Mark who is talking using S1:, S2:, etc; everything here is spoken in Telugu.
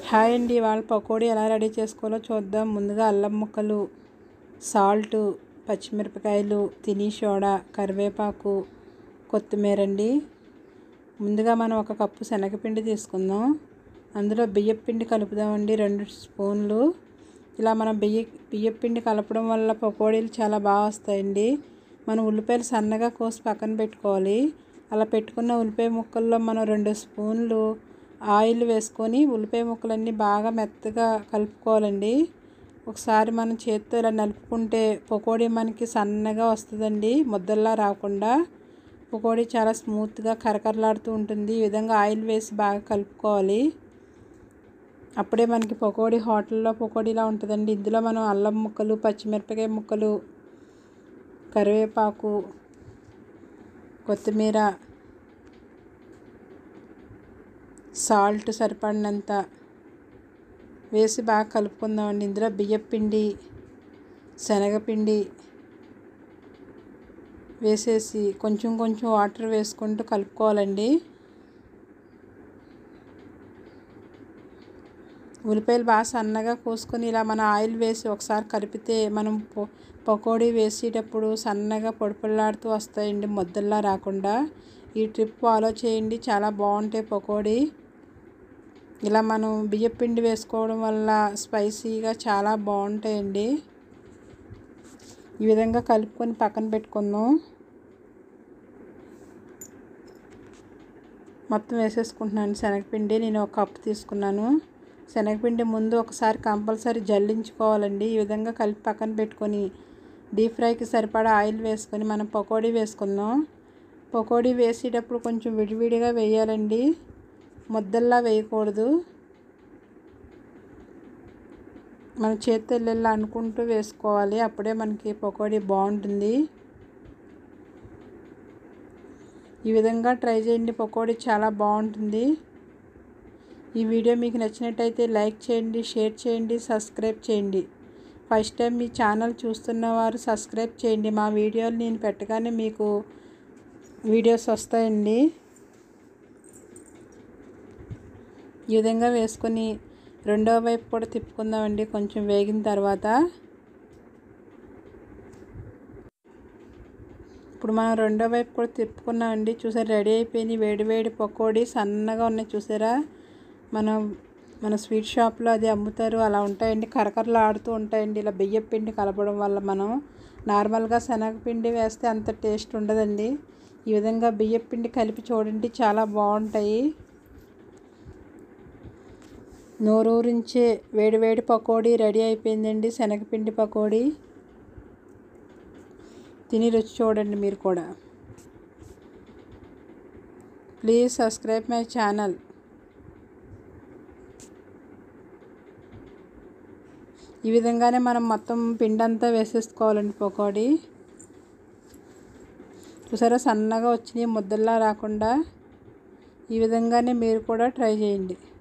S1: హాయ్ అండి వాళ్ళ పకోడీ ఎలా రెడీ చేసుకోవాలో చూద్దాం ముందుగా అల్లం ముక్కలు సాల్ట్ పచ్చిమిరపకాయలు తిని సోడా కరివేపాకు కొత్తిమీర అండి ముందుగా మనం ఒక కప్పు శనగపిండి తీసుకుందాం అందులో బియ్యం పిండి కలుపుదామండి రెండు స్పూన్లు ఇలా మనం బియ్య బియ్యం పిండి కలపడం వల్ల పకోడీలు చాలా బాగా వస్తాయండి మనం ఉల్లిపాయలు సన్నగా కోసి పక్కన పెట్టుకోవాలి అలా పెట్టుకున్న ఉల్లిపాయ ముక్కల్లో మనం రెండు స్పూన్లు ఆయిల్ వేసుకొని ఉల్లిపాయ ముక్కలన్నీ బాగా మెత్తగా కలుపుకోవాలండి ఒకసారి మనం చేత్తో ఇలా నలుపుకుంటే పకోడీ మనకి సన్నగా వస్తుందండి ముద్దల్లా రాకుండా పకోడీ చాలా స్మూత్గా కరకరలాడుతూ ఉంటుంది ఈ విధంగా ఆయిల్ వేసి బాగా కలుపుకోవాలి అప్పుడే మనకి పకోడీ హోటల్లో పకోడీలా ఉంటుందండి ఇందులో మనం అల్లం ముక్కలు పచ్చిమిరపకాయ ముక్కలు కరివేపాకు కొత్తిమీర సాల్ట్ సరిపడినంత వేసి బాగా కలుపుకుందామండి ఇందులో బియ్యపిండి శనగపిండి వేసేసి కొంచెం కొంచెం వాటర్ వేసుకుంటూ కలుపుకోవాలండి ఉల్లిపాయలు బాగా సన్నగా కోసుకొని ఇలా మన ఆయిల్ వేసి ఒకసారి కలిపితే మనం పకోడీ వేసేటప్పుడు సన్నగా పొడిపొడిలాడుతూ వస్తాయండి ముద్దల్లా రాకుండా ఈ ట్రిప్ ఫాలో చేయండి చాలా బాగుంటాయి పకోడీ ఇలా మనం బియ్యపిండి వేసుకోవడం వల్ల స్పైసీగా చాలా బాగుంటాయండి ఈ విధంగా కలుపుకొని పక్కన పెట్టుకుందాం మొత్తం వేసేసుకుంటున్నాను శనగపిండి నేను ఒక కప్పు తీసుకున్నాను శనగపిండి ముందు ఒకసారి కంపల్సరీ జల్లించుకోవాలండి ఈ విధంగా కలిపి పక్కన పెట్టుకొని డీప్ ఫ్రైకి సరిపడా ఆయిల్ వేసుకొని మనం పకోడీ వేసుకుందాం పకోడీ వేసేటప్పుడు కొంచెం విడివిడిగా వేయాలండి ముద్దల్లా వేయకూడదు మన చేతి వెళ్ళేలా అనుకుంటూ వేసుకోవాలి అప్పుడే మనకి పకోడీ బాగుంటుంది ఈ విధంగా ట్రై చేయండి పకోడీ చాలా బాగుంటుంది ఈ వీడియో మీకు నచ్చినట్టయితే లైక్ చేయండి షేర్ చేయండి సబ్స్క్రైబ్ చేయండి ఫస్ట్ టైం మీ ఛానల్ చూస్తున్న వారు సబ్స్క్రైబ్ చేయండి మా వీడియోలు నేను పెట్టగానే మీకు వీడియోస్ వస్తాయండి ఈ విధంగా వేసుకొని రెండో వైపు కూడా తిప్పుకుందామండి కొంచెం వేగిన తర్వాత ఇప్పుడు మనం రెండో వైపు కూడా తిప్పుకున్నామండి చూసారా రెడీ అయిపోయింది వేడి వేడి పకోడీ సన్నగా ఉన్నాయి చూసారా మనం మన స్వీట్ షాప్లో అది అమ్ముతారు అలా ఉంటాయండి కరకరలు ఆడుతూ ఉంటాయండి ఇలా బియ్యం పిండి కలపడం వల్ల మనం నార్మల్గా శనగపిండి వేస్తే అంత టేస్ట్ ఉండదండి ఈ విధంగా బియ్యం పిండి కలిపి చూడండి చాలా బాగుంటాయి నోరూరించే వేడివేడి పకోడీ రెడీ అయిపోయిందండి శనగపిండి పకోడీ తిని రుచి చూడండి మీరు కూడా ప్లీజ్ సబ్స్క్రైబ్ మై ఛానల్ ఈ విధంగానే మనం మొత్తం పిండి అంతా వేసేసుకోవాలండి పకోడీ చూసారా సన్నగా వచ్చినాయి ముద్దల్లా రాకుండా ఈ విధంగానే మీరు కూడా ట్రై చేయండి